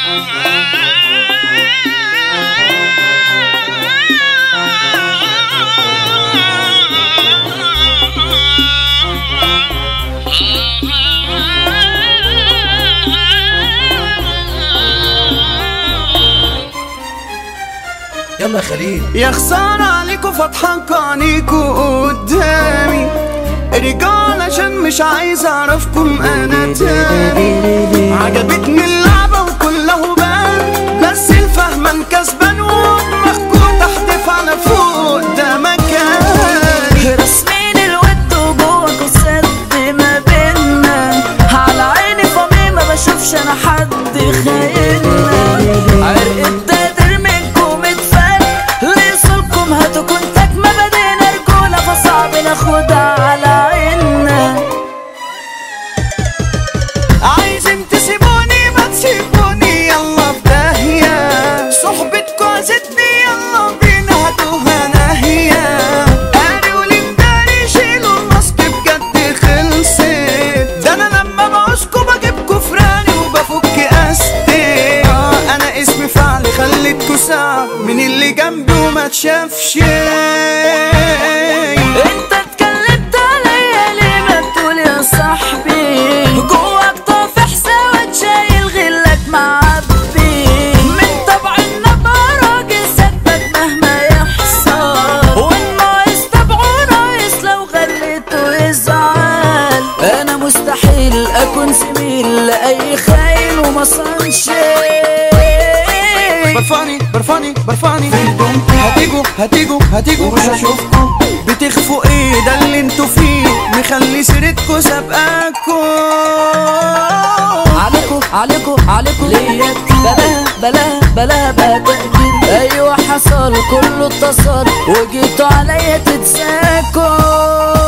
يلا يا خليل يا خسارة عليكوا فضحك عليكوا قدامي رجال عشان مش عايز اعرفكم انا تاني عجبتني اللعبة وكله بان بس الفهمان كسبان ودماغكوا تحدف على فوق ده مكاني رسمين الود وجواكوا سد ما بينا على عيني فمي ما بشوفش انا حد خايننا عرق التقدير منكم اتفك ليصلكم هاتوا كنتك ما بدينا رجولة فصعب ناخدها على عيننا عايزين تسيبوني ما تسيبوني يلا في داهية صحبتكوا عزتني يلا بينا هاتوها ناهية قالوا لي مداري شيلوا الماسك بجد خلصت ده انا لما بعوزكوا بجيبكوا فراني وبفك استي اه انا اسمي فعل خليتكوا ساعة من اللي جنبي وما تشافش انت اتكلمت عليا ليه ما تقول يا صاحبي جواك طافح سواد شايل غلك معبي من طبع النبع راجل سدك مهما يحصل والناقص طبعه ناقص لو غليته يزعل انا مستحيل اكون زميل لاي خاين وما صنش برفاني برفاني برفاني هتيجوا هتيجوا هتيجوا مش هشوفكوا بتخفوا ايه ده اللي انتوا فيه مخلي سيرتكوا سابقاكوا عليكو عليكو عليكو ليا بلاها بلاها بلاها بقى تقدير ايوه حصل كله اتصل وجيتوا عليا تتساكوا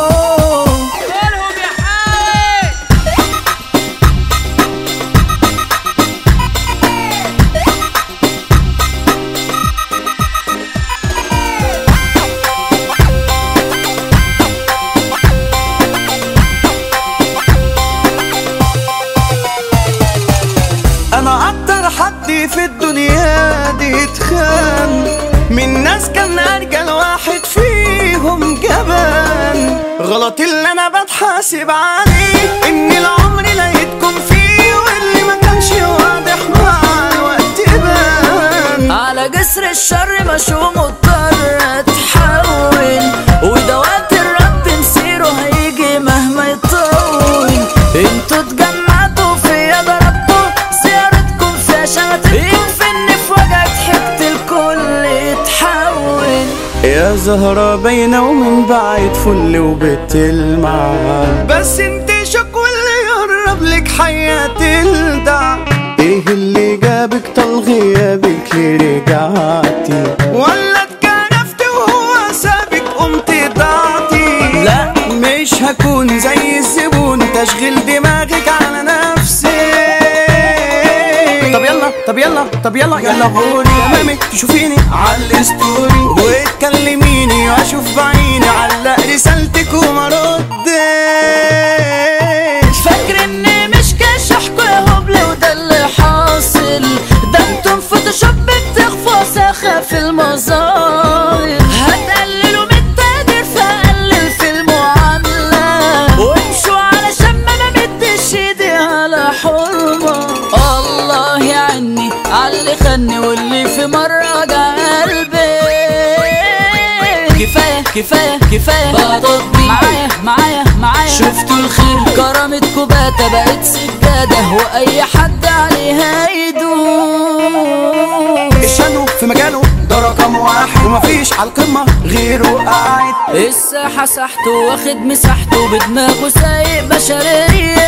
انا اكتر حد في الدنيا دي اتخان من ناس كان ارجل واحد فيهم جبان غلط اللي انا بتحاسب عليه ان العمر لقيتكم فيه واللي ما كانش واضح مع الوقت بان على جسر الشر مشوم مضطر اتحول وده وقت الرب مسيره هيجي مهما يطول انتوا اتجمعتوا فيا ضربتوا زيارتكم فيها شمتتكم يكفي في وجهك حكت الكل يتحول يا زهرة باينة ومن بعيد فل وبتلمع بس انت شك واللي يقرب لك حياة تلدع ايه اللي جابك طال غيابك ليه رجعتي ولا اتكرفت وهو سابك قمت ضعتي لا مش هكون زي الزبون تشغيل دماغك على نفسي طب يلا طب يلا طب يلا يلا غوري امامك تشوفيني على الستوري وتكلميني واشوف بعيني علق رسالتك وما ردش فاكر اني مش كشحكوا يا هبل وده اللي حاصل ده انتم فوتوشوب بتخفوا ساخة في المظاهر هتقللوا من التقدير فقلل في المعاملة وامشوا علشان ما انا مدش ايدي على حرمة الله يعني عاللي خدني واللي في مرة جا قلبي كفاية كفاية كفاية بطبي معايا معايا معايا شفتوا الخير كرامتكوا باتا بقت سجادة وأي حد عليها يدوس الشانو في مجاله ده رقم واحد ومفيش على القمة غيره قاعد الساحة ساحته واخد مساحته بدماغه سايق بشرية